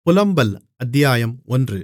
புலம்பல் அத்தியாயம் ஒன்று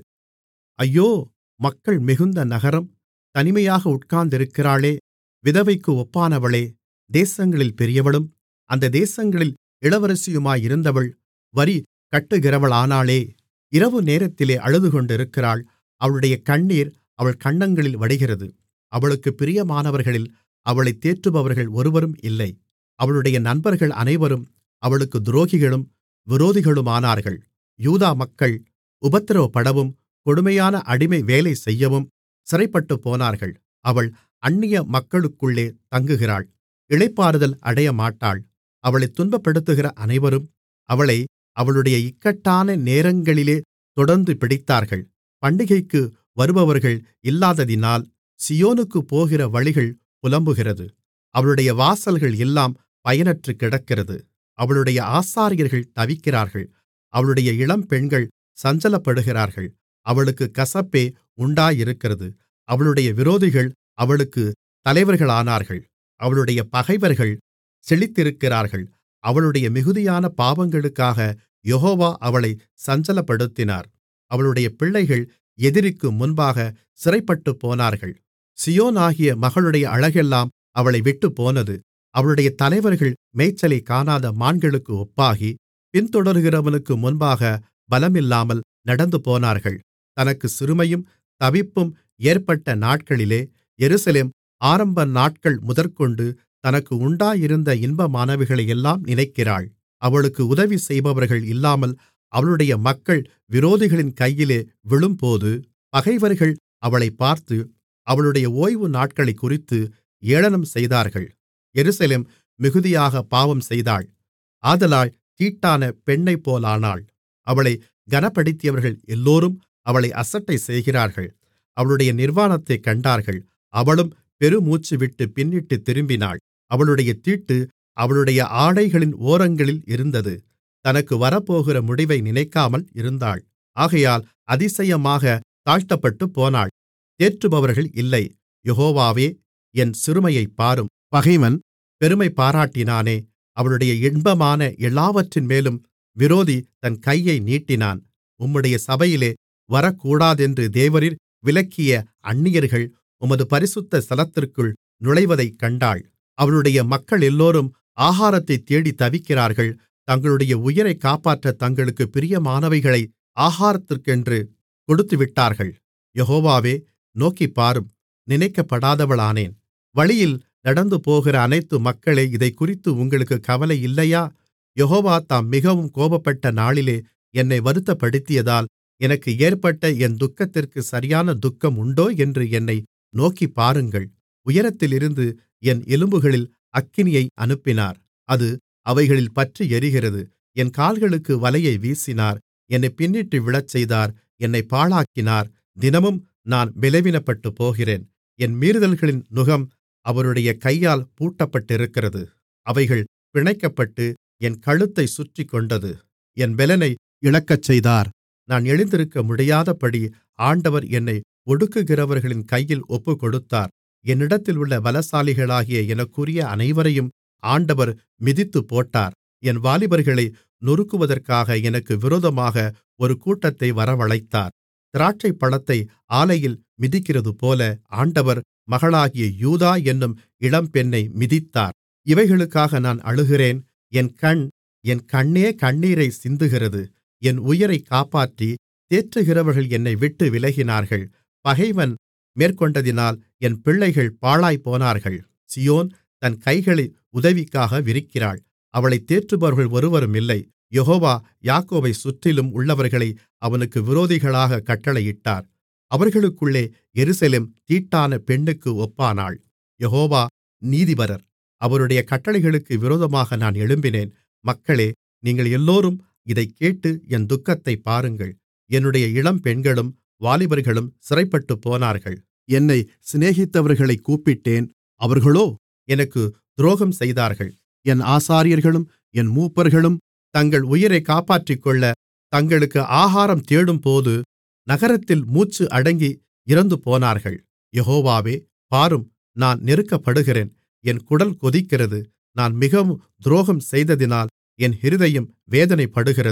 ஐயோ மக்கள் மிகுந்த நகரம் தனிமையாக உட்கார்ந்திருக்கிறாளே விதவைக்கு ஒப்பானவளே தேசங்களில் பெரியவளும் அந்த தேசங்களில் இளவரசியுமாயிருந்தவள் வரி கட்டுகிறவளானாளே இரவுநேரத்திலே அழுதுகொண்டிருக்கிறாள் அவளுடைய கண்ணீர் அவள் கன்னங்களில் வடிகிறது அவளுக்குப் பிரியமானவர்களில் அவளைத் தேற்றுபவர்கள் ஒருவரும் இல்லை அவளுடைய நண்பர்கள் அனைவரும் அவளுக்குத் துரோகிகளும் விரோதிகளுமானார்கள் யூதா மக்கள் உபத்திரவப்படவும் கொடுமையான அடிமை வேலை செய்யவும் சிறைப்பட்டுப்போனார்கள் அவள் அந்நிய மக்களுக்குள்ளே தங்குகிறாள் இளைப்பாறுதல் அடையமாட்டாள் அவளைத் துன்பப்படுத்துகிற அனைவரும் அவளை அவளுடைய இக்கட்டான நேரங்களிலே தொடர்ந்து பிடித்தார்கள் பண்டிகைக்கு வருபவர்கள் இல்லாததினால் சீயோனுக்குப் போகிற வழிகள் புலம்புகிறது அவளுடைய வாசல்கள் எல்லாம் பயனற்று கிடக்கிறது அவளுடைய ஆசாரியர்கள் தவிக்கிறார்கள் அவளுடைய இளம்பெண்கள் சஞ்சலப்படுகிறார்கள் அவளுக்குக் கசப்பே உண்டாயிருக்கிறது அவளுடைய விரோதிகள் அவளுக்குத் தலைவர்களானார்கள் அவளுடைய பகைவர்கள் செழித்திருக்கிறார்கள் அவளுடைய மிகுதியான பாவங்களுக்காக யெகோவா அவளைச் சஞ்சலப்படுத்தினார் அவளுடைய பிள்ளைகள் எதிரிக்கு முன்பாக சிறைப்பட்டுப்போனார்கள் சீயோனாகிய மகளுடைய அழகெல்லாம் அவளை விட்டுப்போனது அவளுடைய தலைவர்கள் மேய்ச்சலைக் காணாத மான்களுக்கு ஒப்பாகி பின்தொடருகிறவனுக்கு முன்பாக பலமில்லாமல் நடந்துபோனார்கள் தனக்குச் சிறுமையும் தவிப்பும் ஏற்பட்ட நாட்களிலே எருசலேம் ஆரம்ப நாட்கள் முதற்கொண்டு தனக்கு உண்டாயிருந்த இன்பமானவைகளையெல்லாம் நினைக்கிறாள் அவளுக்கு உதவி செய்பவர்கள் இல்லாமல் அவளுடைய மக்கள் விரோதிகளின் கையிலே விழும்போது பகைவர்கள் அவளைப் பார்த்து அவளுடைய ஓய்வு நாட்களைக்குறித்து ஏளனம் செய்தார்கள் எருசலேம் மிகுதியாகப் பாவம் செய்தாள் ஆதலால் தீட்டான பெண்ணைப்போலானாள் அவளைக் கனப்படுத்தியவர்கள் எல்லோரும் அவளை அசட்டை செய்கிறார்கள் அவளுடைய நிர்வாணத்தைக் கண்டார்கள் அவளும் பெருமூச்சுவிட்டுப் பின்னிட்டுத் திரும்பினாள் அவளுடைய தீட்டு அவளுடைய ஆடைகளின் ஓரங்களில் இருந்தது தனக்கு வரப்போகிற முடிவை நினைக்காமல் இருந்தாள் ஆகையால் அதிசயமாக தாழ்த்தப்பட்டுப்போனாள் தேற்றுபவர்கள் இல்லை யெகோவாவே என் சிறுமையைப் பாரும் பகைவன் பெருமை பாராட்டினானே அவளுடைய இன்பமான எல்லாவற்றின்மேலும் விரோதி தன் கையை நீட்டினான் உம்முடைய சபையிலே வரக்கூடாதென்று தேவரீர் விலக்கிய அந்நியர்கள் உமது பரிசுத்த ஸ்தலத்திற்குள் நுழைவதைக் கண்டாள் அவளுடைய மக்களெல்லோரும் ஆகாரத்தைத் தேடித் தவிக்கிறார்கள் தங்களுடைய உயிரைக் காப்பாற்றத் தங்களுக்குப் பிரியமானவைகளை ஆகாரத்திற்கென்று கொடுத்துவிட்டார்கள் யெகோவாவே நோக்கிப்பாரும் நினைக்கப்படாதவளானேன் வழியில் நடந்துபோகிற அனைத்து மக்களே இதைக்குறித்து உங்களுக்குக் கவலை இல்லையா யெகோவா தாம் மிகவும் கோபப்பட்ட நாளிலே என்னை வருத்தப்படுத்தியதால் எனக்கு ஏற்பட்ட என் துக்கத்திற்கு சரியான துக்கம் உண்டோ என்று என்னை நோக்கிப்பாருங்கள் உயரத்திலிருந்து என் எலும்புகளில் அக்கினியை அனுப்பினார் அது அவைகளில் பற்றி எரிகிறது என் கால்களுக்கு வலையை வீசினார் என்னை பின்னிட்டு விழச்செய்தார் என்னை பாழாக்கினார் தினமும் நான் பலவீனப்பட்டுப் போகிறேன் என் மீறுதல்களின் நுகம் அவருடைய கையால் பூட்டப்பட்டிருக்கிறது அவைகள் பிணைக்கப்பட்டு என் கழுத்தைச் சுற்றிக்கொண்டது என் பெலனை இழக்கச்செய்தார் நான் எழுந்திருக்க முடியாதபடி ஆண்டவர் என்னை ஒடுக்குகிறவர்களின் கையில் ஒப்புக்கொடுத்தார் என்னிடத்தில் உள்ள பலசாலிகளாகிய எனக்குரிய அனைவரையும் ஆண்டவர் மிதித்துப்போட்டார் என் வாலிபர்களை நொறுக்குவதற்காக எனக்கு விரோதமாக ஒரு கூட்டத்தை வரவழைத்தார் திராட்சைப்பழத்தை ஆலையில் மிதிக்கிறதுபோல ஆண்டவர் மகளாகிய யூதா என்னும் இளம்பெண்ணை மிதித்தார் இவைகளுக்காக நான் அழுகிறேன் என் கண் என் கண்ணே கண்ணீரை சிந்துகிறது என் உயிரைக் காப்பாற்றி தேற்றுகிறவர்கள் என்னை விட்டு விலகினார்கள் பகைவன் மேற்கொண்டதினால் என் பிள்ளைகள் பாழாய்ப்போனார்கள் சியோன் தன் கைகளை உதவிக்காக விரிக்கிறாள் அவளைத் தேற்றுபவர்கள் ஒருவரும் இல்லை யெகோவா யாக்கோபை சுற்றிலும் உள்ளவர்களை அவனுக்கு விரோதிகளாக கட்டளையிட்டார் அவர்களுக்குள்ளே எருசலேம் தீட்டான பெண்ணுக்கு ஒப்பானாள் யெகோவா நீதிபரர் அவருடைய கட்டளைகளுக்கு விரோதமாக நான் எழும்பினேன் மக்களே நீங்கள் எல்லோரும் இதைக் கேட்டு என் துக்கத்தைப் பாருங்கள் என்னுடைய இளம்பெண்களும் வாலிபர்களும் சிறைப்பட்டுப்போனார்கள் என்னை சிநேகித்தவர்களைக் கூப்பிட்டேன் அவர்களோ எனக்கு துரோகம் செய்தார்கள் என் ஆசாரியர்களும் என் மூப்பர்களும் தங்கள் உயிரைக் காப்பாற்றிக்கொள்ள தங்களுக்கு ஆகாரம் தேடும்போது நகரத்தில் மூச்சு அடங்கி இறந்துபோனார்கள் யெகோவாவே பாரும் நான் நெருக்கப்படுகிறேன் என் குடல் கொதிக்கிறது நான் மிகவும் துரோகம் செய்ததினால் என் இருதயம் வேதனைப்படுகிறது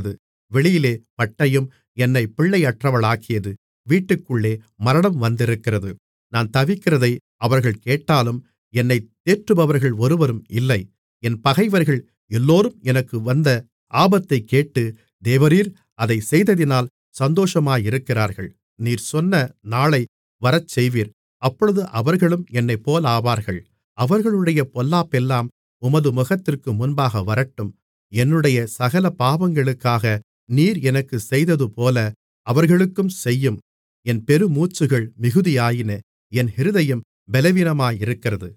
வெளியிலே பட்டயம் என்னைப் பிள்ளையற்றவளாக்கியது வீட்டுக்குள்ளே மரணம் வந்திருக்கிறது நான் தவிக்கிறதை அவர்கள் கேட்டாலும் என்னைத் தேற்றுபவர்கள் ஒருவரும் இல்லை என் பகைவர்கள் எல்லோரும் எனக்கு வந்த ஆபத்தைக் கேட்டு தேவரீர் அதைச் செய்ததினால் சந்தோஷமாயிருக்கிறார்கள் நீர் சொன்ன நாளை வரச்செய்வீர் அப்பொழுது அவர்களும் என்னைப்போலாவார்கள் அவர்களுடைய பொல்லாப்பெல்லாம் உமது முகத்திற்கு முன்பாக வரட்டும் என்னுடைய சகல பாவங்களுக்காக நீர் எனக்குச் செய்ததுபோல அவர்களுக்கும் செய்யும் என் பெருமூச்சுகள் மிகுதியாயின என் இருதயம் பலவீனமாயிருக்கிறது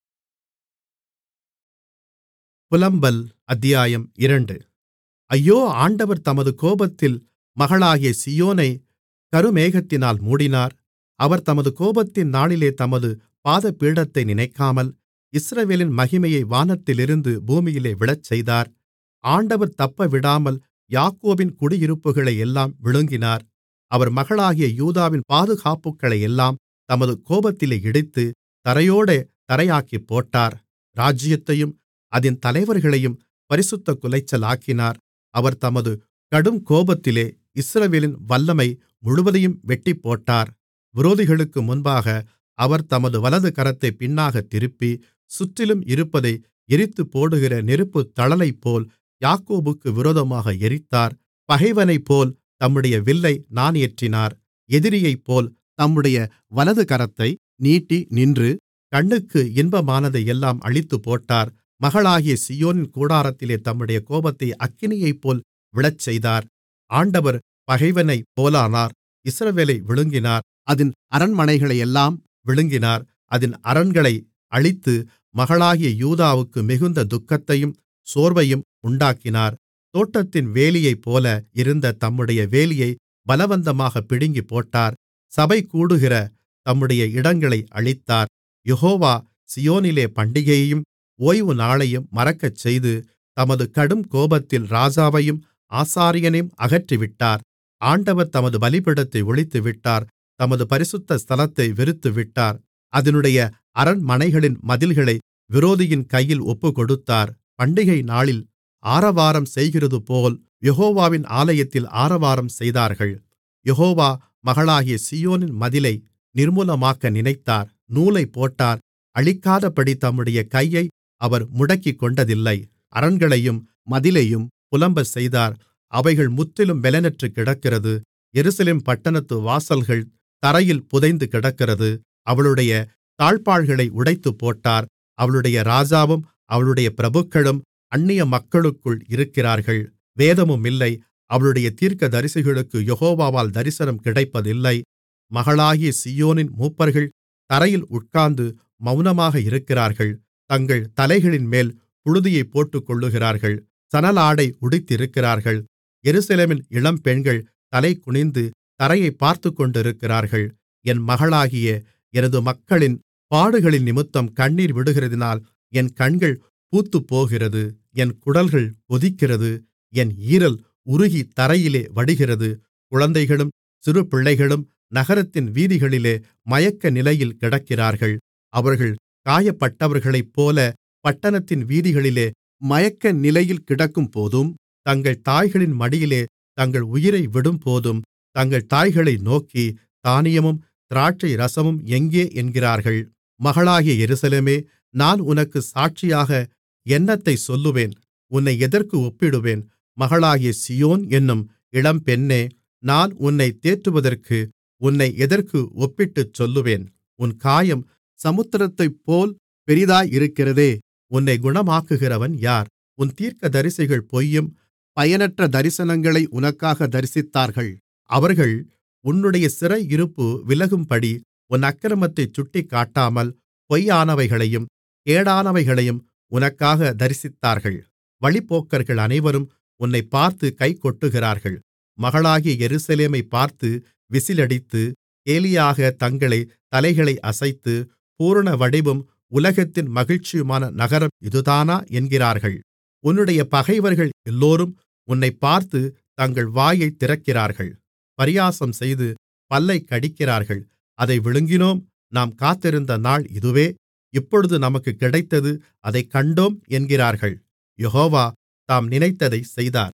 புலம்பல் அத்தியாயம் இரண்டு ஐயோ ஆண்டவர் தமது கோபத்தில் மகளாகிய சீயோனை கருமேகத்தினால் மூடினார் அவர் தமது கோபத்தின் நாளிலே தமது பாதபீடத்தை நினைக்காமல் இஸ்ரவேலின் மகிமையை வானத்திலிருந்து பூமியிலே விழச்செய்தார் ஆண்டவர் தப்பவிடாமல் யாக்கோபின் குடியிருப்புகளையெல்லாம் விழுங்கினார் அவர் மகளாகிய யூதாவின் பாதுகாப்புகளையெல்லாம் தமது கோபத்திலே இடித்து தரையோடே தரையாக்கிப் போட்டார் ராஜ்ஜியத்தையும் அதின் தலைவர்களையும் பரிசுத்தக் குலைச்சலாக்கினார் அவர் தமது கடுங்கோபத்திலே இஸ்ரவேலின் வல்லமை முழுவதையும் வெட்டிப்போட்டார் விரோதிகளுக்கு முன்பாக அவர் தமது வலது கரத்தைப் பின்னாகத் திருப்பி சுற்றிலும் இருப்பதை எரித்துப்போடுகிற நெருப்புத் தழலைப்போல் யாக்கோபுக்கு விரோதமாக எரித்தார் பகைவனைப்போல் தம்முடைய வில்லை நாணேற்றினார் எதிரியைப்போல் தம்முடைய வலது கரத்தை நீட்டி நின்று கண்ணுக்கு இன்பமானதையெல்லாம் அழித்துப்போட்டார் மகளாகிய சீயோனின் கூடாரத்திலே தம்முடைய கோபத்தை அக்கினியைப்போல் விழச்செய்தார் ஆண்டவர் பகைவனைப் போலானார் இஸ்ரவேலை விழுங்கினார் அதின் அரண்மனைகளையெல்லாம் விழுங்கினார் அதின் அரண்களை அழித்து மகளாகிய யூதாவுக்கு மிகுந்த துக்கத்தையும் சோர்வையும் உண்டாக்கினார் தோட்டத்தின் வேலியைப்போல இருந்த தம்முடைய வேலியை பலவந்தமாகப் பிடுங்கிப்போட்டார் சபை கூடுகிற தம்முடைய இடங்களை அழித்தார் யெகோவா சீயோனிலே பண்டிகையையும் ஓய்வு நாளையும் மறக்கச்செய்து தமது கடும் கோபத்தில் ராஜாவையும் ஆசாரியனையும் அகற்றிவிட்டார் ஆண்டவர் தமது பலிபீடத்தை ஒழித்துவிட்டார் தமது பரிசுத்த ஸ்தலத்தை வெறுத்துவிட்டார் அதனுடைய அரண்மனைகளின் மதில்களை விரோதியின் கையில் ஒப்புக்கொடுத்தார் பண்டிகை நாளில் ஆரவாரம் செய்கிறதுபோல் யெகோவாவின் ஆலயத்தில் ஆரவாரம் செய்தார்கள் யெகோவா மகளாகிய சீயோனின் மதிலை நிர்மூலமாக்க நினைத்தார் நூலைப் போட்டார் அழிக்காதபடி தம்முடைய கையை அவர் முடக்கிக்கொண்டதில்லை அரண்களையும் மதிலையும் புலம்பச் செய்தார் அவைகள் முற்றிலும் பெலனற்று கிடக்கிறது எருசலேம் பட்டணத்து வாசல்கள் தரையில் புதைந்து கிடக்கிறது அவளுடைய தாழ்ப்பாள்களை உடைத்துப்போட்டார் அவளுடைய ராஜாவும் அவளுடைய பிரபுக்களும் அந்நிய மக்களுக்குள் இருக்கிறார்கள் வேதமுமில்லை அவளுடைய தீர்க்கதரிசிகளுக்கு யெகோவாவால் தரிசனம் கிடைப்பதில்லை மகளாகிய சீயோனின் மூப்பர்கள் தரையில் உட்கார்ந்து மௌனமாக இருக்கிறார்கள் தங்கள் தலைகளின்மேல் புழுதியைப் போட்டுக்கொள்ளுகிறார்கள் சணலாடை உடுத்திருக்கிறார்கள் எருசலேமின் இளம்பெண்கள் தலைகுனிந்து தரையைப் பார்த்துக்கொண்டிருக்கிறார்கள் என் மகளாகிய எனது மக்களின் பாடுகளினிமித்தம் கண்ணீர் விடுகிறதினால் என் கண்கள் பூத்துப்போகிறது என் குடல்கள் கொதிக்கிறது என் ஈரல் உருகி தரையிலே வடிகிறது குழந்தைகளும் சிறுபிள்ளைகளும் நகரத்தின் வீதிகளிலே மயக்க நிலையில் கிடக்கிறார்கள் அவர்கள் காயப்பட்டவர்களைப்போல பட்டணத்தின் வீதிகளிலே மயக்க நிலையில் கிடக்கும்போதும் தங்கள் தாய்களின் மடியிலே தங்கள் உயிரை விடும்போதும் தங்கள் தாய்களை நோக்கி தானியமும் திராட்சை ரசமும் எங்கே என்கிறார்கள் மகளாகிய எருசலேமே நான் உனக்கு சாட்சியாக என்னத்தைச் சொல்லுவேன் உன்னை எதற்கு ஒப்பிடுவேன் மகளாகிய சீயோன் என்னும் இளம்பெண்ணே நான் உன்னை தேற்றுவதற்கு உன்னை எதற்கு ஒப்பிட்டுச் சொல்லுவேன் உன் காயம் சமுத்திரத்தைப்போல் பெரிதாயிருக்கிறதே உன்னை குணமாக்குகிறவன் யார் உன் தீர்க்கதரிசிகள் பொய்யும் பயனற்ற தரிசனங்களை உனக்காக தரிசித்தார்கள் அவர்கள் உன்னுடைய சிறையிருப்பு விலகும்படி உன் அக்கிரமத்தைச் சுட்டிக்காட்டாமல் பொய்யானவைகளையும் கேடானவைகளையும் உனக்காக தரிசித்தார்கள் வழிப்போக்கர்கள் அனைவரும் உன்னைப் பார்த்து கைகொட்டுகிறார்கள் மகளாகிய எருசலேமைப் பார்த்து விசிலடித்து கேலியாக தங்களை தலைகளை அசைத்து பூரண வடிவும் உலகத்தின் மகிழ்ச்சியுமான நகரம் இதுதானா என்கிறார்கள் உன்னுடைய பகைவர்கள் எல்லோரும் உன்னைப் பார்த்து தங்கள் வாயைத் திறக்கிறார்கள் பரியாசம் செய்து பல்லைக் கடிக்கிறார்கள் அதை விழுங்கினோம் நாம் காத்திருந்த நாள் இதுவே இப்பொழுது நமக்குக் கிடைத்தது அதைக் கண்டோம் என்கிறார்கள் யெகோவா தாம் நினைத்ததைச் செய்தார்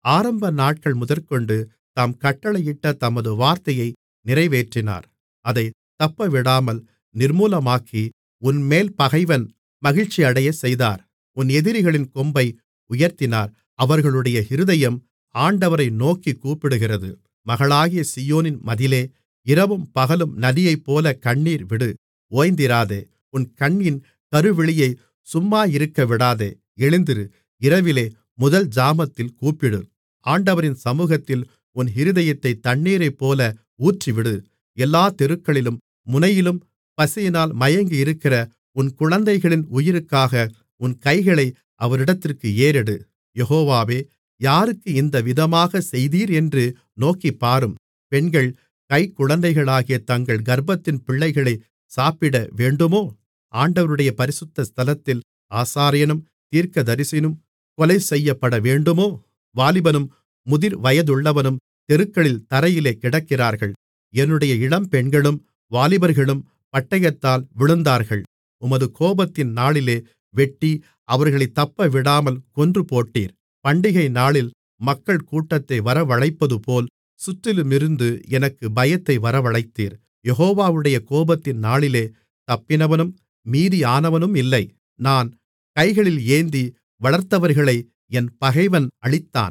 ஆரம்ப நாட்கள் முதற்கொண்டு தாம் கட்டளையிட்ட தமது வார்த்தையை நிறைவேற்றினார் அதைத் தப்பவிடாமல் நிர்மூலமாக்கி உன்மேல் பகைவன் மகிழ்ச்சியடையச் செய்தார் உன் எதிரிகளின் கொம்பை உயர்த்தினார் அவர்களுடைய இருதயம் ஆண்டவரை நோக்கிக் கூப்பிடுகிறது மகளாகிய சீயோனின் மதிலே இரவும் பகலும் நதியைப்போல கண்ணீர் விடு ஓய்ந்திராதே உன் கண்ணின் கருவிழியை சும்மாயிருக்கவிடாதே எழுந்திரு இரவிலே முதல் ஜாமத்தில் கூப்பிடு ஆண்டவரின் சமுகத்தில் உன் இருதயத்தைத் தண்ணீரைப்போல ஊற்றிவிடு எல்லாத் தெருக்களிலும் முனையிலும் பசியினால் மயங்கியிருக்கிற உன் குழந்தைகளின் உயிருக்காக உன் கைகளை அவரிடத்திற்கு ஏறெடு யெகோவாவே யாருக்கு இந்த விதமாகச் செய்தீர் என்று நோக்கிப்பாரும் பெண்கள் கைக்குழந்தைகளாகிய தங்கள் கர்ப்பத்தின் பிள்ளைகளைச் சாப்பிட வேண்டுமோ ஆண்டவருடைய பரிசுத்த ஸ்தலத்தில் ஆசாரியனும் தீர்க்கதரிசியும் கொலை செய்யப்படவேண்டுமோ வாலிபனும் முதிர் வயதுள்ளவனும் தெருக்களில் தரையிலே கிடக்கிறார்கள் என்னுடைய இளம்பெண்களும் வாலிபர்களும் பட்டயத்தால் விழுந்தார்கள் உமது கோபத்தின் நாளிலே வெட்டி அவர்களைத் தப்பவிடாமல் கொன்றுபோட்டீர் பண்டிகை நாளில் மக்கள் கூட்டத்தை வரவழைப்பதுபோல் சுற்றிலுமிருந்து எனக்கு பயத்தை வரவழைத்தீர் யெகோவாவுடைய கோபத்தின் நாளிலே தப்பினவனும் மீதியானவனும் இல்லை நான் கைகளில் ஏந்தி வளர்த்தவர்களை என் பகைவன் அழித்தான்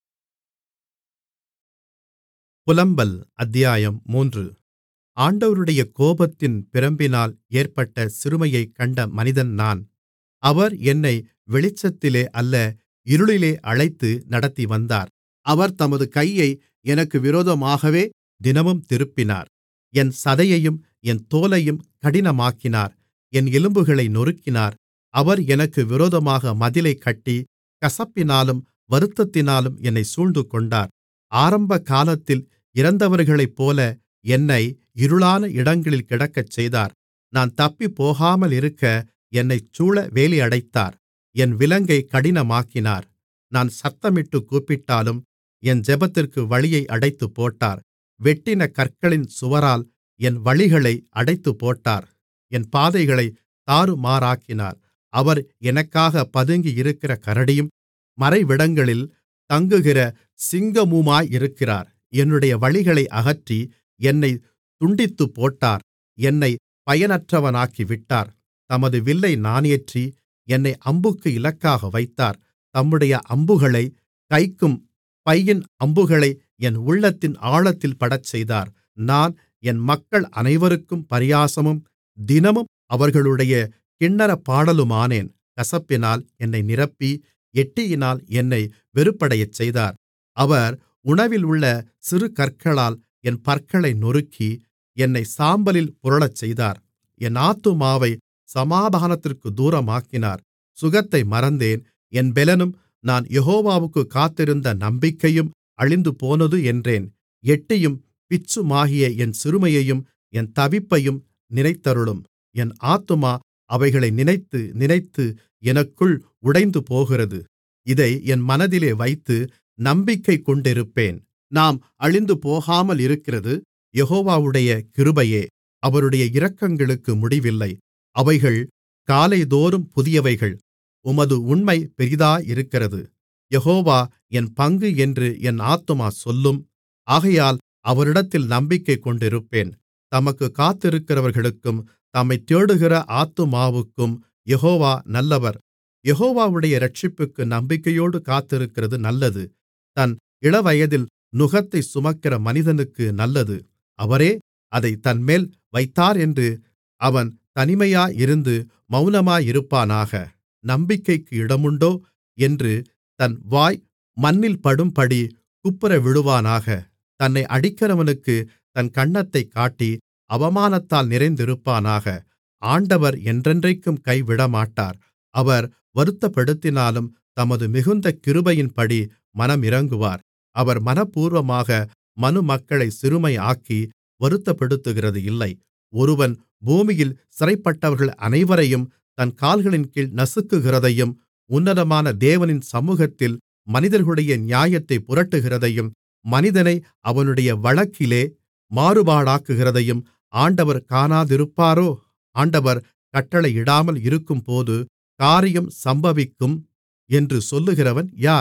புலம்பல் அத்தியாயம் மூன்று ஆண்டவருடைய கோபத்தின் பிரம்பினால் ஏற்பட்ட சிறுமையைக் கண்ட மனிதன் நான் அவர் என்னை வெளிச்சத்திலே அல்ல இருளிலே அழைத்து நடத்திவந்தார் அவர் தமது கையை எனக்கு விரோதமாகவே தினமும் திருப்பினார் என் சதையையும் என் தோலையும் கடினமாக்கினார் என் எலும்புகளை நொறுக்கினார் அவர் எனக்கு விரோதமாக மதிலைக் கட்டி கசப்பினாலும் வருத்தத்தினாலும் என்னைச் சூழ்ந்துகொண்டார் ஆரம்பகாலத்தில் இறந்தவர்களைப்போல என்னை இருளான இடங்களில் கிடக்கச்செய்தார் நான் தப்பிப்போகாமலிருக்க என்னைச் சூழ வேலியடைத்தார் என் விலங்கை கடினமாக்கினார் நான் சத்தமிட்டுக் கூப்பிட்டாலும் என் ஜெபத்திற்கு வழியை அடைத்துப்போட்டார் வெட்டின கற்களின் சுவரால் என் வழிகளை அடைத்துப்போட்டார் என் பாதைகளைத் தாறுமாறாக்கினார் அவர் எனக்காகப் பதுங்கியிருக்கிற கரடியும் மறைவிடங்களில் தங்குகிற சிங்கமுமாயிருக்கிறார் என்னுடைய வழிகளை அகற்றி என்னைத் துண்டித்துப்போட்டார் என்னைப் பயனற்றவனாக்கிவிட்டார் தமது வில்லை நாணேற்றி என்னை அம்புக்கு இலக்காக வைத்தார் தம்முடைய அம்புகளை கைக்கும் பையின் அம்புகளை என் உள்ளத்தின் ஆழத்தில் படச்செய்தார் நான் என் மக்கள் அனைவருக்கும் பரியாசமும் தினமும் அவர்களுடைய கின்னரப்பாடலுமானேன் கசப்பினால் என்னை நிரப்பி எட்டியினால் என்னை வெறுப்படையச் செய்தார் அவர் உணவிலுள்ள சிறு கற்களால் என் பற்களை நொறுக்கி என்னை சாம்பலில் புரளச்செய்தார் என் ஆத்துமாவை சமாதானத்திற்குத் தூரமாக்கினார் சுகத்தை மறந்தேன் என் பெலனும் நான் யெகோவாவுக்குக் காத்திருந்த நம்பிக்கையும் அழிந்துபோனது என்றேன் எட்டியும் பிச்சுமாகிய என் சிறுமையையும் என் தவிப்பையும் நினைத்தருளும் என் ஆத்துமா அவைகளை நினைத்து நினைத்து எனக்குள் உடைந்துபோகிறது இதை என் மனதிலே வைத்து நம்பிக்கை கொண்டிருப்பேன் நாம் அழிந்துபோகாமலிருக்கிறது யெகோவாவுடைய கிருபையே அவருடைய இரக்கங்களுக்கு முடிவில்லை அவைகள் காலைதோறும் புதியவைகள் உமது உண்மை பெரிதாயிருக்கிறது யெகோவா என் பங்கு என்று என் ஆத்துமா சொல்லும் ஆகையால் அவரிடத்தில் நம்பிக்கை கொண்டிருப்பேன் தமக்குக் காத்திருக்கிறவர்களுக்கும் தம்மைத் தேடுகிற ஆத்துமாவுக்கும் யெகோவா நல்லவர் யெகோவாவுடைய இரட்சிப்புக்கு நம்பிக்கையோடு காத்திருக்கிறது நல்லது தன் இளவயதில் நுகத்தைச் சுமக்கிற மனிதனுக்கு நல்லது அவரே அதைத் தன்மேல் வைத்தாரென்று அவன் தனிமையாயிருந்து மவுனமாயிருப்பானாக நம்பிக்கைக்கு இடமுண்டோ என்று தன் வாய் மண்ணில் படும்படி குப்புறவிழுவானாக தன்னை அடிக்கிறவனுக்குத் தன் கன்னத்தைக் காட்டி அவமானத்தால் நிறைந்திருப்பானாக ஆண்டவர் என்றென்றைக்கும் கைவிடமாட்டார் அவர் வருத்தப்படுத்தினாலும் தமது மிகுந்த கிருபையின்படி மனமிரங்குவார் அவர் மனப்பூர்வமாக மனுமக்களைச் சிறுமையாக்கி வருத்தப்படுத்துகிறது இல்லை ஒருவன் பூமியில் சிறைப்பட்டவர்கள் அனைவரையும் தன் கால்களின்கீழ் நசுக்குகிறதையும் உன்னதமான தேவனின் சமுகத்தில் மனிதர்களுடைய நியாயத்தைப் புரட்டுகிறதையும் மனிதனை அவனுடைய வழக்கிலே மாறுபாடாக்குகிறதையும் ஆண்டவர் காணாதிருப்பாரோ ஆண்டவர் கட்டளையிடாமல் இருக்கும்போது காரியம் சம்பவிக்கும் என்று சொல்லுகிறவன் யார்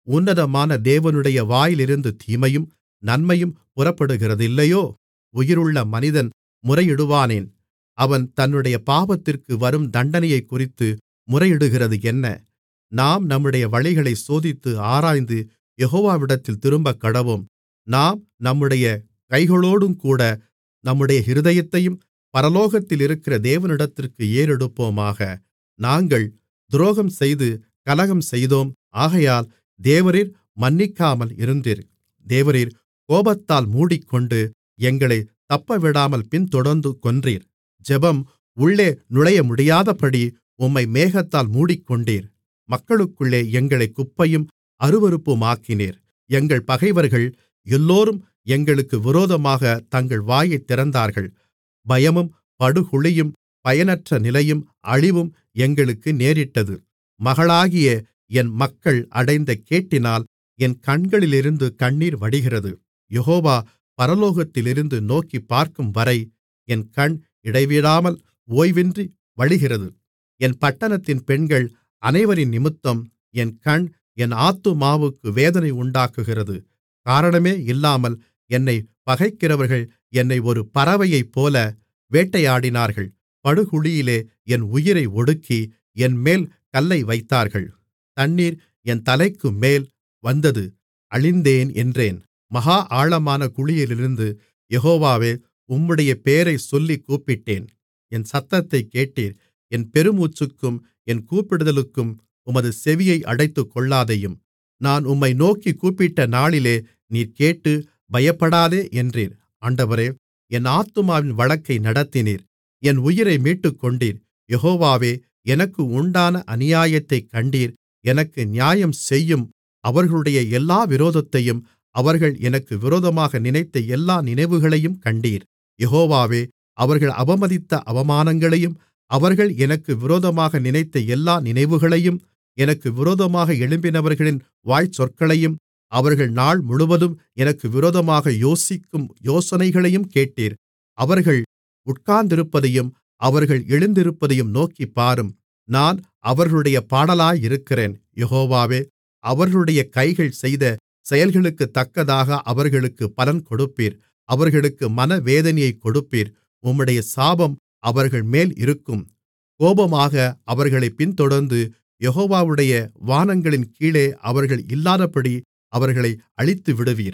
உன்னதமான தேவனுடைய வாயிலிருந்து தீமையும் நன்மையும் புறப்படுகிறதில்லையோ உயிருள்ள மனிதன் முறையிடுவானேன் அவன் தன்னுடைய பாவத்திற்கு வரும் தண்டனையைக்குறித்து முறையிடுகிறது என்ன நாம் நம்முடைய வழிகளைச் சோதித்து ஆராய்ந்து யெகோவாவிடத்தில் திரும்பக்கடவோம் நாம் நம்முடைய கைகளோடுங்கூட நம்முடைய இருதயத்தையும் பரலோகத்திலிருக்கிற தேவனிடத்திற்கு ஏறெடுப்போமாக நாங்கள் துரோகம் செய்து கலகம் செய்தோம் ஆகையால் தேவரீர் மன்னிக்காமல் இருந்தீர் தேவரீர் கோபத்தால் மூடிக்கொண்டு எங்களைத் தப்பவிடாமல் பின்தொடர்ந்து கொன்றீர் ஜெபம் உள்ளே நுழையமுடியாதபடி உம்மை மேகத்தால் மூடிக்கொண்டீர் மக்களுக்குள்ளே எங்களைக் குப்பையும் அருவருப்புமாக்கினீர் எங்கள் பகைவர்கள் எல்லோரும் எங்களுக்கு விரோதமாகத் தங்கள் வாயைத் திறந்தார்கள் பயமும் படுகுழியும் பயனற்ற நிலையும் அழிவும் எங்களுக்கு நேரிட்டது மகளாகிய என் மக்கள் அடைந்த கேட்டினால் என் கண்களிலிருந்து கண்ணீர் வடிகிறது யெகோவா பரலோகத்திலிருந்து நோக்கிப் பார்க்கும்வரை என் கண் இடைவிடாமல் ஓய்வின்றி வழிகிறது என் பட்டணத்தின் பெண்கள் அனைவரினிமித்தம் என் கண் என் ஆத்துமாவுக்கு வேதனை உண்டாக்குகிறது காரணமே இல்லாமல் என்னைப் பகைக்கிறவர்கள் என்னை ஒரு பறவையைப்போல வேட்டையாடினார்கள் படுகுழியிலே என் உயிரை ஒடுக்கி என்மேல் கல்லை வைத்தார்கள் தண்ணீர் என் தலைக்குமேல் வந்தது அழிந்தேன் என்றேன் மகா ஆழமான குழியிலிருந்து யெகோவாவே உம்முடைய பெயரைச் சொல்லிக் கூப்பிட்டேன் என் சத்தத்தைக் கேட்டீர் என் பெருமூச்சுக்கும் என் கூப்பிடுதலுக்கும் உமது செவியை அடைத்துக்கொள்ளாதேயும் நான் உம்மை நோக்கிக் கூப்பிட்ட நாளிலே நீர் கேட்டு பயப்படாதே என்றீர் ஆண்டவரே என் ஆத்துமாவின் வழக்கை நடத்தினீர் என் உயிரை மீட்டுக்கொண்டீர் யெகோவாவே எனக்கு உண்டான அநியாயத்தைக் கண்டீர் எனக்கு நியாயம் செய்யும் அவர்களுடைய எல்லா விரோதத்தையும் அவர்கள் எனக்கு விரோதமாக நினைத்த எல்லா நினைவுகளையும் கண்டீர் யெகோவாவே அவர்கள் அவமதித்த அவமானங்களையும் அவர்கள் எனக்கு விரோதமாக நினைத்த எல்லா நினைவுகளையும் எனக்கு விரோதமாக எழும்பினவர்களின் வாய்ச்சொற்களையும் அவர்கள் நாள் முழுவதும் எனக்கு விரோதமாக யோசிக்கும் யோசனைகளையும் கேட்டீர் அவர்கள் உட்கார்ந்திருப்பதையும் அவர்கள் எழுந்திருப்பதையும் நோக்கிப்பாரும் நான் அவர்களுடைய பாடலாயிருக்கிறேன் யெகோவாவே அவர்களுடைய கைகள் செய்த செயல்களுக்குத்தக்கதாக அவர்களுக்கு பலன் கொடுப்பீர் அவர்களுக்கு மனவேதனையைக் கொடுப்பீர் உம்முடைய சாபம் அவர்கள்மேல் இருக்கும் கோபமாக அவர்களைப் பின்தொடர்ந்து யெகோவாவுடைய வானங்களின் கீழே அவர்கள் இல்லாதபடி அவர்களை அழித்துவிடுவீர்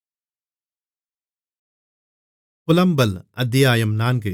புலம்பல் அத்தியாயம் நான்கு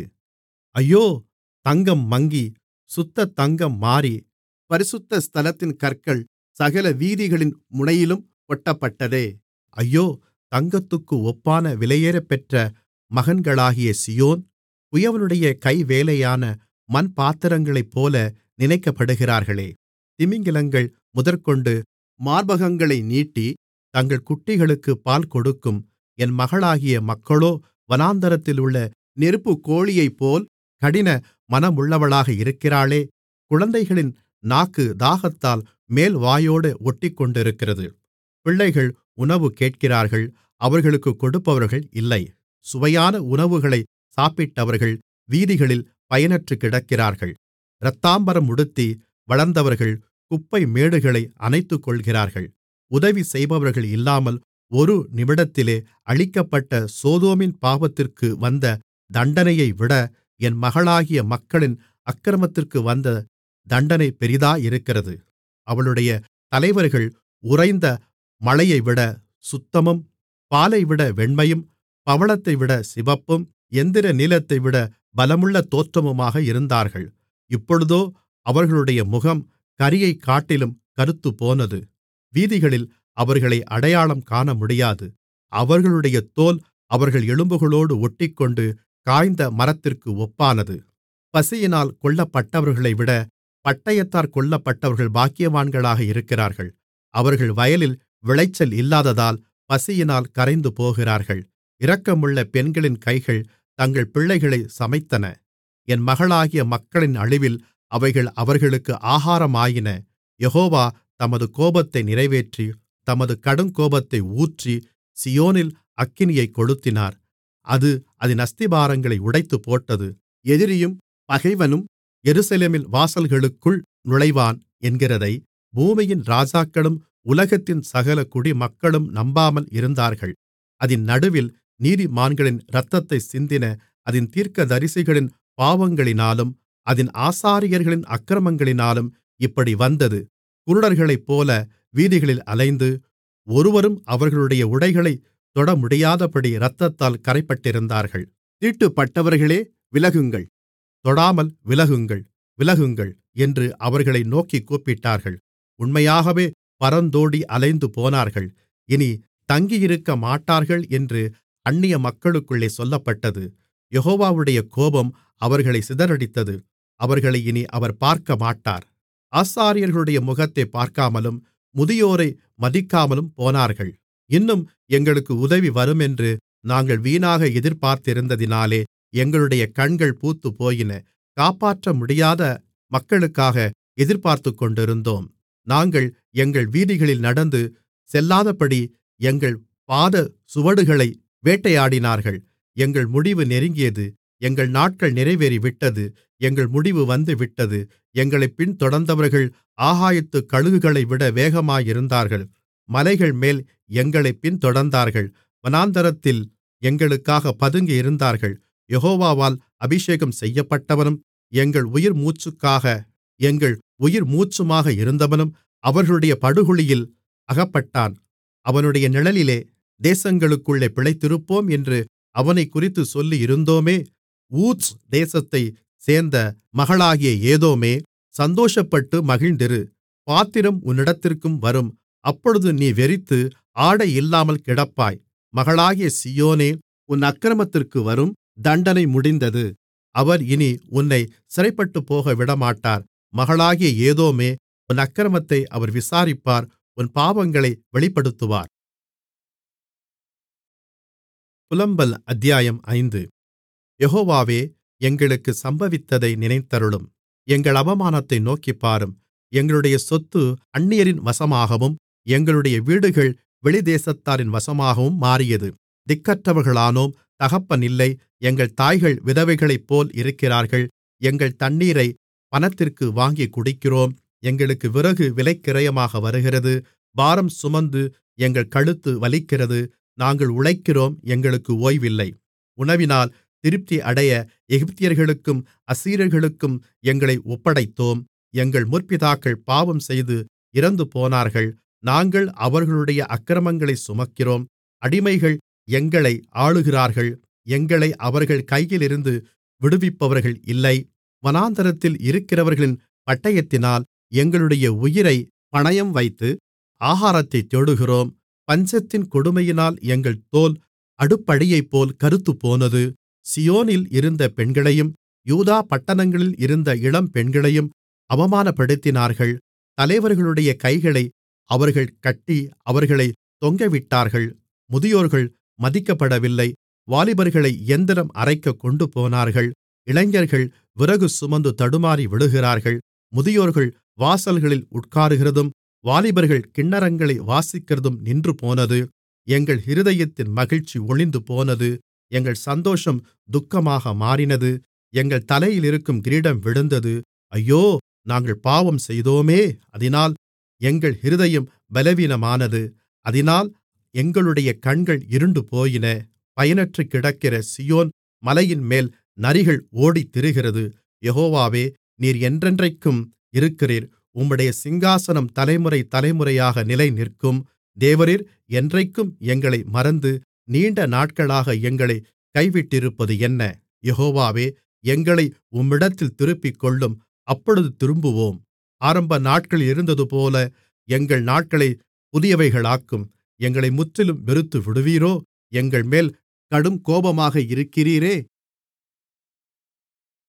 ஐயோ தங்கம் மங்கி சுத்த தங்கம் மாறி பரிசுத்த ஸ்தலத்தின் கற்கள் சகல வீதிகளின் முனையிலும் கொட்டப்பட்டதே ஐயோ தங்கத்துக்கு ஒப்பான விலையேறப்பெற்ற மகன்களாகிய சீயோன் குயவனுடைய கைவேலையான மண்பாத்திரங்களைப்போல நினைக்கப்படுகிறார்களே திமிங்கிலங்கள் முதற்கொண்டு மார்பகங்களை நீட்டி தங்கள் குட்டிகளுக்குப் பால் கொடுக்கும் என் மகளாகிய மக்களோ வனாந்தரத்திலுள்ள நெருப்புக்கோழியைப்போல் கடின மனமுள்ளவளாக இருக்கிறாளே குழந்தைகளின் நாக்கு தாகத்தால் மேல்வாயோடு ஒட்டிக்கொண்டிருக்கிறது பிள்ளைகள் உணவு கேட்கிறார்கள் அவர்களுக்குக் கொடுப்பவர்கள் இல்லை சுவையான உணவுகளை சாப்பிட்டவர்கள் வீதிகளில் பயனற்று கிடக்கிறார்கள் இரத்தாம்பரம் உடுத்தி வளர்ந்தவர்கள் குப்பை மேடுகளை அணைத்துக்கொள்கிறார்கள் உதவி செய்பவர்கள் இல்லாமல் ஒரு நிமிடத்திலே அழிக்கப்பட்ட சோதோமின் பாவத்திற்கு வந்த தண்டனையைவிட என் மகளாகிய மக்களின் அக்கிரமத்திற்கு வந்த தண்டனை பெரிதாயிருக்கிறது அவளுடைய தலைவர்கள் உறைந்த மழையைவிட சுத்தமும் பாலைவிட வெண்மையும் பவளத்தைவிட சிவப்பும் எந்திர நீலத்தைவிட பலமுள்ள தோற்றமுமாக இருந்தார்கள் இப்பொழுதோ அவர்களுடைய முகம் கரியைக் காட்டிலும் கருத்துப்போனது வீதிகளில் அவர்களை அடையாளம் காணமுடியாது அவர்களுடைய தோல் அவர்கள் எலும்புகளோடு ஒட்டிக்கொண்டு காய்ந்த மரத்திற்கு ஒப்பானது பசியினால் கொல்லப்பட்டவர்களைவிட பட்டயத்தால் கொல்லப்பட்டவர்கள் பாக்கியவான்களாக இருக்கிறார்கள் அவர்கள் வயலில் விளைச்சல் இல்லாததால் பசியினால் கரைந்து போகிறார்கள் இரக்கமுள்ள பெண்களின் கைகள் தங்கள் பிள்ளைகளை சமைத்தன என் மகளாகிய மக்களின் அழிவில் அவைகள் அவர்களுக்கு ஆகாரமாயின யெகோவா தமது கோபத்தை நிறைவேற்றி தமது கடுங்கோபத்தை ஊற்றி சீயோனில் அக்கினியைக் கொளுத்தினார் அது அதின் அஸ்திபாரங்களை உடைத்துப்போட்டது எதிரியும் பகைவனும் எருசலேமின் வாசல்களுக்குள் நுழைவான் என்கிறதை பூமியின் ராஜாக்களும் உலகத்தின் சகல குடிமக்களும் நம்பாமல் இருந்தார்கள் அதின் நடுவில் நீதிமான்களின் இரத்தத்தைச் சிந்தின அதின் தீர்க்கதரிசிகளின் பாவங்களினாலும் அதின் ஆசாரியர்களின் அக்கிரமங்களினாலும் இப்படி வந்தது குருடர்களைப்போல வீதிகளில் அலைந்து ஒருவரும் அவர்களுடைய உடைகளைத் தொடமுடியாதபடி இரத்தத்தால் கறைப்பட்டிருந்தார்கள் தீட்டுப்பட்டவர்களே விலகுங்கள் தொடாமல் விலகுங்கள் விலகுங்கள் என்று அவர்களை நோக்கிக் கூப்பிட்டார்கள் உண்மையாகவே பறந்தோடி அலைந்து போனார்கள் இனி தங்கியிருக்க மாட்டார்கள் என்று அந்நிய மக்களுக்குள்ளே சொல்லப்பட்டது யெகோவாவுடைய கோபம் அவர்களை சிதறடித்தது அவர்களை இனி அவர் பார்க்கமாட்டார் ஆசாரியர்களுடைய முகத்தைப் பார்க்காமலும் முதியோரை மதிக்காமலும் போனார்கள் இன்னும் எங்களுக்கு உதவி வருமென்று நாங்கள் வீணாக எதிர்பார்த்திருந்ததினாலே எங்களுடைய கண்கள் பூத்துப்போயின காப்பாற்ற முடியாத மக்களுக்காக எதிர்பார்த்துக்கொண்டிருந்தோம் நாங்கள் எங்கள் வீதிகளில் நடந்து செல்லாதபடி எங்கள் பாத சுவடுகளை வேட்டையாடினார்கள் எங்கள் முடிவு நெருங்கியது எங்கள் நாட்கள் நிறைவேறிவிட்டது எங்கள் முடிவு வந்துவிட்டது எங்களைப் பின்தொடர்ந்தவர்கள் ஆகாயத்துக் கழுகுகளைவிட வேகமாயிருந்தார்கள் மலைகள்மேல் எங்களைப் பின்தொடர்ந்தார்கள் வனாந்தரத்தில் எங்களுக்காக பதுங்கியிருந்தார்கள் யெகோவாவால் அபிஷேகம் செய்யப்பட்டவனும் எங்கள் உயிர்மூச்சுக்காக எங்கள் உயிர்மூச்சுமாக இருந்தவனும் அவர்களுடைய படுகுழியில் அகப்பட்டான் அவனுடைய நிழலிலே தேசங்களுக்குள்ளே பிழைத்திருப்போம் என்று அவனைக்குறித்துச் சொல்லியிருந்தோமே ஊத்ஸ் தேசத்தைச் சேர்ந்த மகளாகிய ஏதோமே சந்தோஷப்பட்டு மகிழ்ந்திரு பாத்திரம் உன்னிடத்திற்கும் வரும் அப்பொழுது நீ வெறித்து ஆடை இல்லாமல் கிடப்பாய் மகளாகிய சீயோனே உன் அக்கிரமத்திற்கு வரும் தண்டனை முடிந்தது அவர் இனி உன்னைச் சிறைப்பட்டுப்போக விடமாட்டார் மகளாகிய ஏதோமே உன் அக்கிரமத்தை அவர் விசாரிப்பார் உன் பாவங்களை வெளிப்படுத்துவார் புலம்பல் அத்தியாயம் ஐந்து யெகோவாவே எங்களுக்கு சம்பவித்ததை நினைத்தருளும் எங்கள் அவமானத்தை நோக்கிப்பாரும் எங்களுடைய சொத்து அந்நியரின் வசமாகவும் எங்களுடைய வீடுகள் வெளிதேசத்தாரின் வசமாகவும் மாறியது திக்கற்றவர்களானோம் தகப்பன் இல்லை எங்கள் தாய்கள் விதவைகளைப்போல் இருக்கிறார்கள் எங்கள் தண்ணீரை பணத்திற்கு வாங்கிக் குடிக்கிறோம் எங்களுக்கு விறகு விலைக்கிரயமாக வருகிறது பாரம் சுமந்து எங்கள் கழுத்து வலிக்கிறது நாங்கள் உழைக்கிறோம் எங்களுக்கு ஓய்வில்லை உணவினால் திருப்தி அடைய எகிப்தியர்களுக்கும் அசீரியர்களுக்கும் எங்களை ஒப்படைத்தோம் எங்கள் முற்பிதாக்கள் பாவம் செய்து இறந்துபோனார்கள் நாங்கள் அவர்களுடைய அக்கிரமங்களைச் சுமக்கிறோம் அடிமைகள் எங்களை ஆளுகிறார்கள் எங்களை அவர்கள் கையிலிருந்து விடுவிப்பவர்கள் இல்லை வனாந்தரத்தில் இருக்கிறவர்களின் பட்டயத்தினால் எங்களுடைய உயிரை பணயம் வைத்து ஆகாரத்தைத் தேடுகிறோம் பஞ்சத்தின் கொடுமையினால் எங்கள் தோல் அடுப்படியைப்போல் கருத்துப்போனது சியோனில் இருந்த பெண்களையும் யூதா பட்டணங்களில் இருந்த இளம்பெண்களையும் அவமானப்படுத்தினார்கள் தலைவர்களுடைய கைகளை அவர்கள் கட்டி அவர்களைத் தொங்கவிட்டார்கள் முதியோர்கள் மதிக்கப்படவில்லை வாலிபர்களை இயந்திரம் அரைக்கக் கொண்டுபோனார்கள் இளைஞர்கள் விறகு சுமந்து தடுமாறி விழுகிறார்கள் முதியோர்கள் வாசல்களில் உட்காருகிறதும் வாலிபர்கள் கின்னரங்களை வாசிக்கிறதும் நின்றுபோனது எங்கள் இருதயத்தின் மகிழ்ச்சி ஒழிந்துபோனது எங்கள் சந்தோஷம் துக்கமாக மாறினது எங்கள் தலையிலிருக்கும் கிரீடம் விழுந்தது ஐயோ நாங்கள் பாவம் செய்தோமே அதினால் எங்கள் இருதயம் பலவீனமானது அதினால் எங்களுடைய கண்கள் இருண்டுபோயின பயனற்று கிடக்கிற சியோன் மலையின்மேல் நரிகள் ஓடித்திரிகிறது யெகோவாவே நீர் என்றென்றைக்கும் இருக்கிறீர் உம்முடைய சிங்காசனம் தலைமுறை தலைமுறையாக நிலைநிற்கும் தேவரீர் என்றைக்கும் எங்களை மறந்து நீண்ட நாட்களாக எங்களை கைவிட்டிருப்பது என்ன யெகோவாவே எங்களை உம்மிடத்தில் திருப்பிக்கொள்ளும் அப்பொழுது திரும்புவோம் ஆரம்ப நாட்களில் இருந்ததுபோல எங்கள் நாட்களைப் புதியவைகளாக்கும் எங்களை முற்றிலும் வெறுத்துவிடுவீரோ எங்கள்மேல் கடுங்கோபமாக இருக்கிறீரே